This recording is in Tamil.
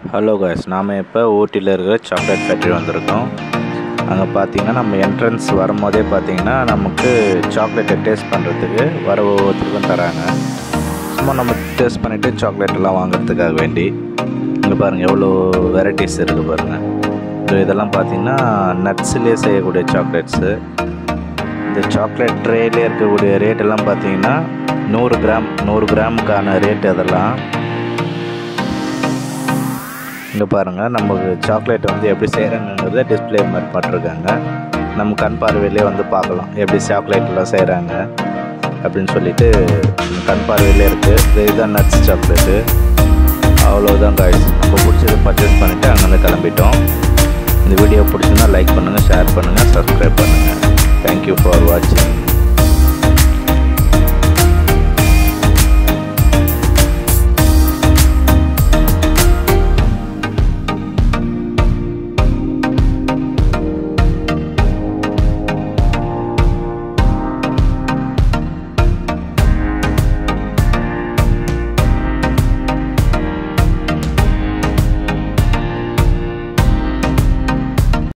ஹலோ காய்ஸ் நாம் இப்போ ஊட்டியில் இருக்கிற சாக்லேட் ஃபேக்ட்ரி வந்திருக்கோம் அங்கே பார்த்தீங்கன்னா நம்ம என்ட்ரன்ஸ் வரும்போதே பார்த்தீங்கன்னா நமக்கு சாக்லேட்டை டேஸ்ட் பண்ணுறதுக்கு வர ஒவ்வொருத்தருக்கும் தராங்க சும்மா நம்ம டேஸ்ட் பண்ணிவிட்டு சாக்லேட் எல்லாம் வாங்குறதுக்காக வேண்டி இங்கே பாருங்கள் எவ்வளோ வெரைட்டிஸ் இருக்குது பாருங்கள் இது இதெல்லாம் பார்த்தீங்கன்னா நட்ஸ்லேயே செய்யக்கூடிய சாக்லேட்ஸு இந்த சாக்லேட் ட்ரேலே இருக்கக்கூடிய ரேட் எல்லாம் பார்த்தீங்கன்னா நூறு கிராம் நூறு கிராமுக்கான ரேட் அதெல்லாம் இங்கே பாருங்கள் நமக்கு சாக்லேட் வந்து எப்படி செய்கிறாங்கங்கிறத டிஸ்பிளே மாதிரி பண்ணிருக்காங்க நம்ம கண் பார்வையிலே வந்து பார்க்கலாம் எப்படி சாக்லேட்லாம் செய்கிறாங்க அப்படின்னு சொல்லிட்டு கண் பார்வையிலே இருக்குது இதுதான் நட்ஸ் சாக்லேட்டு அவ்வளோதான் காய்ஸ் நம்ம பிடிச்சதை பர்ச்சேஸ் பண்ணிவிட்டு அங்கேருந்து கிளம்பிட்டோம் இந்த வீடியோ பிடிச்சிருந்தா லைக் பண்ணுங்கள் ஷேர் பண்ணுங்கள் சப்ஸ்கிரைப் பண்ணுங்கள் தேங்க்யூ ஃபார் வாட்சிங்